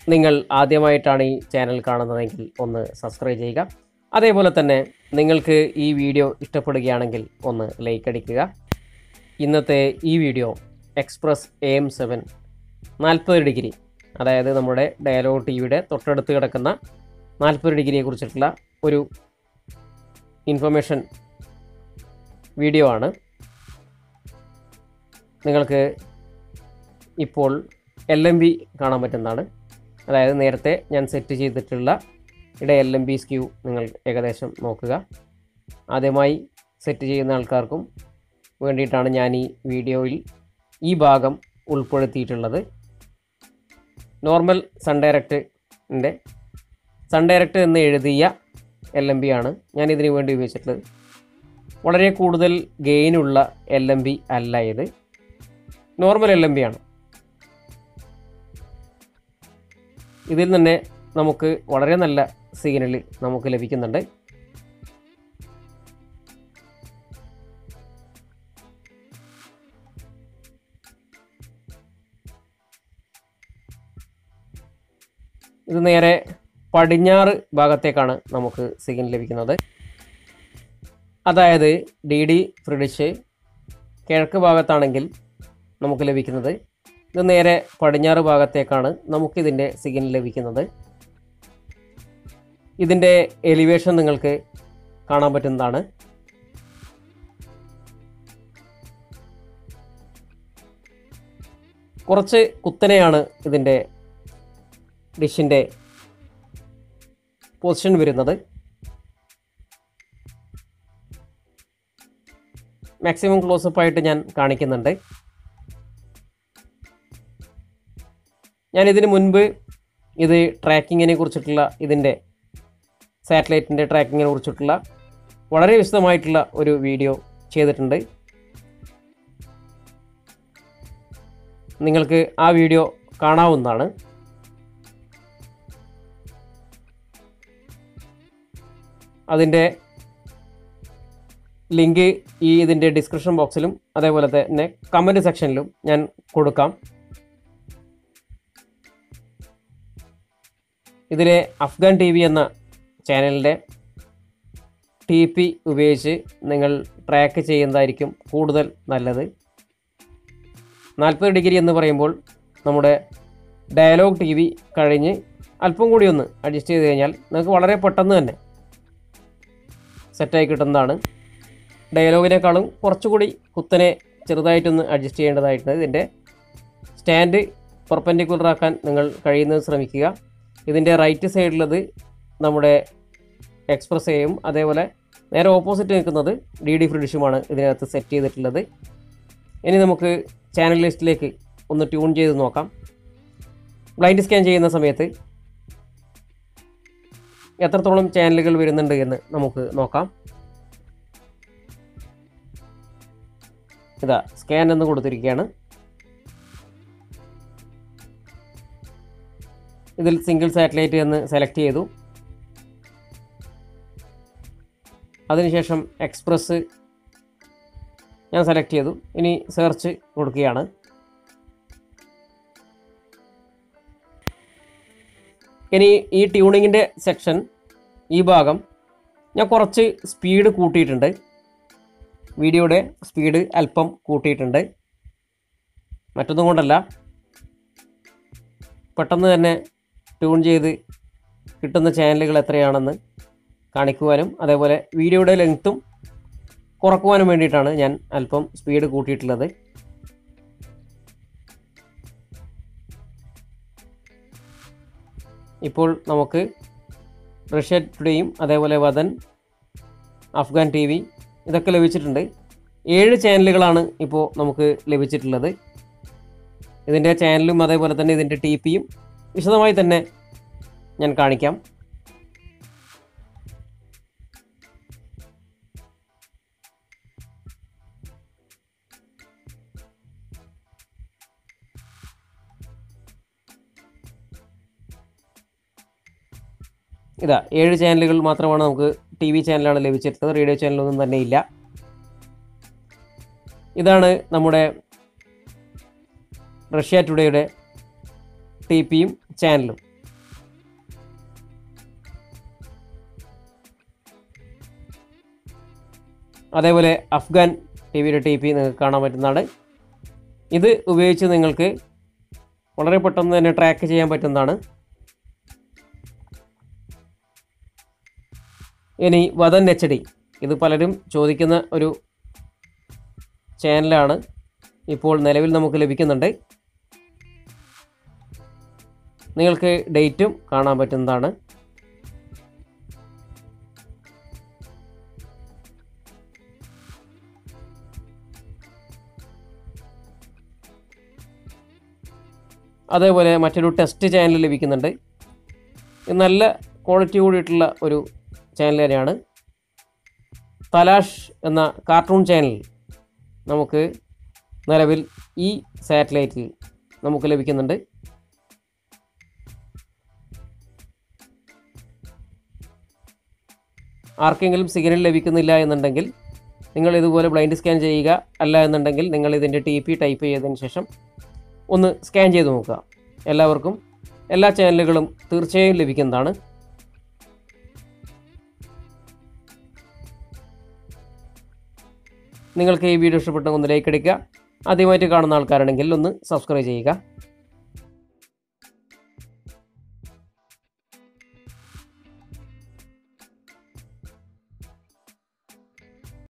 നിങ്ങൾ ആദ്യമായിട്ടാണ് ഈ ചാനൽ കാണുന്നതെങ്കിൽ ഒന്ന് സബ്സ്ക്രൈബ് ചെയ്യുക അതേപോലെ തന്നെ നിങ്ങൾക്ക് ഈ വീഡിയോ ഇഷ്ടപ്പെടുകയാണെങ്കിൽ ഒന്ന് ലൈക്ക് അടിക്കുക ഇന്നത്തെ ഈ video express A M seven നാൽപ്പത് ഡിഗ്രി അതായത് നമ്മുടെ ഡയലോഗ് ടി വിയുടെ തൊട്ടടുത്ത് കിടക്കുന്ന നാൽപ്പത് ഡിഗ്രിയെ കുറിച്ചിട്ടുള്ള ഒരു ഇൻഫർമേഷൻ വീഡിയോ ആണ് നിങ്ങൾക്ക് ഇപ്പോൾ എൽ എം ബി കാണാൻ പറ്റുന്നതാണ് അതായത് നേരത്തെ ഞാൻ സെറ്റ് ചെയ്തിട്ടുള്ള ഇവിടെ എൽ എം ബി സ്ക്യൂ നിങ്ങൾ ഏകദേശം നോക്കുക ആദ്യമായി സെറ്റ് ചെയ്യുന്ന ആൾക്കാർക്കും വേണ്ടിയിട്ടാണ് ഞാൻ ഈ വീഡിയോയിൽ ഈ ഭാഗം ഉൾപ്പെടുത്തിയിട്ടുള്ളത് നോർമൽ സൺ ഡയറക്റ്റിൻ്റെ സൺ ഡയറക്റ്റ് എന്ന് എഴുതിയ എൽ എം ബി ആണ് ഞാൻ ഇതിനു വേണ്ടി ഉപയോഗിച്ചിട്ടുള്ളത് വളരെ കൂടുതൽ ഗെയിനുള്ള എൽ എം ബി അല്ല ഇത് നോർമൽ എൽ എം ബി ആണ് ഇതിൽ തന്നെ നമുക്ക് വളരെ നല്ല സിഗ്നൽ നമുക്ക് ലഭിക്കുന്നുണ്ട് ഇത് നേരെ പടിഞ്ഞാറ് ഭാഗത്തേക്കാണ് നമുക്ക് സിഗ്നൽ ലഭിക്കുന്നത് അതായത് ഡി ഡി ഫ്രിഡിഷ് കിഴക്ക് ഭാഗത്താണെങ്കിൽ നമുക്ക് ലഭിക്കുന്നത് ഇത് നേരെ പടിഞ്ഞാറ് ഭാഗത്തേക്കാണ് നമുക്കിതിൻ്റെ സിഗ്നൽ ലഭിക്കുന്നത് ഇതിൻ്റെ എലിവേഷൻ നിങ്ങൾക്ക് കാണാൻ പറ്റുന്നതാണ് കുറച്ച് കുത്തനെയാണ് ഇതിൻ്റെ ഡിഷിൻ്റെ പൊസിഷൻ വരുന്നത് മാക്സിമം ക്ലോസപ്പ് ആയിട്ട് ഞാൻ കാണിക്കുന്നുണ്ട് ഞാൻ ഇതിന് മുൻപ് ഇത് ട്രാക്കിങ്ങിനെ കുറിച്ചിട്ടുള്ള ഇതിൻ്റെ സാറ്റലൈറ്റിൻ്റെ ട്രാക്കിങ്ങിനെ കുറിച്ചിട്ടുള്ള വളരെ വിശദമായിട്ടുള്ള ഒരു വീഡിയോ ചെയ്തിട്ടുണ്ട് നിങ്ങൾക്ക് ആ വീഡിയോ കാണാവുന്നതാണ് അതിൻ്റെ ലിങ്ക് ഈ ഇതിൻ്റെ ഡിസ്ക്രിപ്ഷൻ ബോക്സിലും അതേപോലെ തന്നെ കമൻറ്റ് സെക്ഷനിലും ഞാൻ കൊടുക്കാം ഇതിലെ അഫ്ഗാൻ ടി വി എന്ന ചാനലിൻ്റെ ടി പി ഉപയോഗിച്ച് നിങ്ങൾ ട്രാക്ക് ചെയ്യുന്നതായിരിക്കും കൂടുതൽ നല്ലത് നാൽപ്പത് ഡിഗ്രി എന്ന് പറയുമ്പോൾ നമ്മുടെ ഡയലോഗ് ടി വി കഴിഞ്ഞ് അല്പം കൂടി ഒന്ന് അഡ്ജസ്റ്റ് ചെയ്ത് കഴിഞ്ഞാൽ നിങ്ങൾക്ക് വളരെ പെട്ടെന്ന് തന്നെ സെറ്റായി കിട്ടുന്നതാണ് ഡയലോഗിനേക്കാളും കുറച്ചുകൂടി കുത്തനെ ചെറുതായിട്ടൊന്ന് അഡ്ജസ്റ്റ് ചെയ്യേണ്ടതായിട്ടുണ്ട് ഇതിൻ്റെ സ്റ്റാൻഡ് പെർപ്പൻഡിക്കുലർ ആക്കാൻ നിങ്ങൾ കഴിയുന്നത് ശ്രമിക്കുക ഇതിൻ്റെ റൈറ്റ് സൈഡിലത് നമ്മുടെ എക്സ്പ്രസ് എയും അതേപോലെ നേരെ ഓപ്പോസിറ്റ് നിൽക്കുന്നത് ഡി ഡി ഫ്രിഡിഷുമാണ് ഇതിനകത്ത് സെറ്റ് ചെയ്തിട്ടുള്ളത് ഇനി നമുക്ക് ചാനൽ ലിസ്റ്റിലേക്ക് ഒന്ന് ട്യൂൺ ചെയ്ത് നോക്കാം ബ്ലൈൻഡ് സ്കാൻ ചെയ്യുന്ന സമയത്ത് എത്രത്തോളം ചാനലുകൾ വരുന്നുണ്ട് എന്ന് നമുക്ക് നോക്കാം ഇതാ സ്കാൻ എന്ന് കൊടുത്തിരിക്കുകയാണ് ഇതിൽ സിംഗിൾ സാറ്റലൈറ്റ് എന്ന് സെലക്ട് ചെയ്തു അതിനുശേഷം എക്സ്പ്രസ് ഞാൻ സെലക്ട് ചെയ്തു ഇനി സെർച്ച് കൊടുക്കുകയാണ് ഇനി ഈ ട്യൂണിങ്ങിൻ്റെ സെക്ഷൻ ഈ ഭാഗം ഞാൻ കുറച്ച് സ്പീഡ് കൂട്ടിയിട്ടുണ്ട് വീഡിയോയുടെ സ്പീഡ് അല്പം കൂട്ടിയിട്ടുണ്ട് മറ്റൊന്നും കൊണ്ടല്ല പെട്ടെന്ന് തന്നെ ട്യൂൺ ചെയ്ത് കിട്ടുന്ന ചാനലുകൾ എത്രയാണെന്ന് കാണിക്കുവാനും അതേപോലെ വീഡിയോയുടെ ലെങ്ത്തും കുറക്കുവാനും വേണ്ടിയിട്ടാണ് ഞാൻ അല്പം സ്പീഡ് കൂട്ടിയിട്ടുള്ളത് ഇപ്പോൾ നമുക്ക് റഷ്യ ടുഡേയും അതേപോലെ വദൻ അഫ്ഗാൻ ടി വി ഇതൊക്കെ ലഭിച്ചിട്ടുണ്ട് ഏഴ് ചാനലുകളാണ് ഇപ്പോൾ നമുക്ക് ലഭിച്ചിട്ടുള്ളത് ഇതിൻ്റെ ചാനലും അതേപോലെ തന്നെ ഇതിൻ്റെ ടി പിയും വിശദമായി തന്നെ ഞാൻ കാണിക്കാം ഇതാ ഏഴ് ചാനലുകൾ മാത്രമാണ് നമുക്ക് ടി വി ചാനലാണ് ലഭിച്ചിട്ടുള്ളത് റേഡിയോ ചാനലൊന്നും തന്നെ ഇല്ല ഇതാണ് നമ്മുടെ റഷ്യ ടുഡേയുടെ ടി പിയും ചാനലും അതേപോലെ അഫ്ഗാൻ ടി വിയുടെ ടി പി നിങ്ങൾക്ക് കാണാൻ പറ്റുന്നതാണ് ഇത് ഉപയോഗിച്ച് നിങ്ങൾക്ക് വളരെ പെട്ടെന്ന് തന്നെ ട്രാക്ക് ചെയ്യാൻ പറ്റുന്നതാണ് ഇനി വദൻ എച്ച് ഡി ഇത് പലരും ചോദിക്കുന്ന ഒരു ചാനലാണ് ഇപ്പോൾ നിലവിൽ നമുക്ക് ലഭിക്കുന്നുണ്ട് നിങ്ങൾക്ക് ഡേറ്റും കാണാൻ പറ്റുന്നതാണ് അതേപോലെ മറ്റൊരു ടെസ്റ്റ് ചാനൽ ലഭിക്കുന്നുണ്ട് ഇത് നല്ല ക്വാളിറ്റി കൂടിയിട്ടുള്ള ഒരു ചാനൽ തന്നെയാണ് തലാഷ് എന്ന കാർട്ടൂൺ ചാനൽ നമുക്ക് നിലവിൽ ഈ സാറ്റലൈറ്റിൽ നമുക്ക് ലഭിക്കുന്നുണ്ട് ആർക്കെങ്കിലും സിഗ്നൽ ലഭിക്കുന്നില്ല എന്നുണ്ടെങ്കിൽ നിങ്ങൾ ഇതുപോലെ ബ്ലൈൻഡ് സ്കാൻ ചെയ്യുക അല്ല എന്നുണ്ടെങ്കിൽ നിങ്ങൾ ഇതിൻ്റെ ടി പി ടൈപ്പ് ചെയ്തതിന് ശേഷം ഒന്ന് സ്കാൻ ചെയ്ത് നോക്കുക എല്ലാവർക്കും എല്ലാ ചാനലുകളും തീർച്ചയായും ലഭിക്കുന്നതാണ് നിങ്ങൾക്ക് ഈ വീഡിയോ ഇഷ്ടപ്പെട്ടെങ്കിൽ ഒന്ന് ലൈക്ക് അടിക്കുക ആദ്യമായിട്ട് കാണുന്ന ആൾക്കാരാണെങ്കിൽ ഒന്ന് സബ്സ്ക്രൈബ് ചെയ്യുക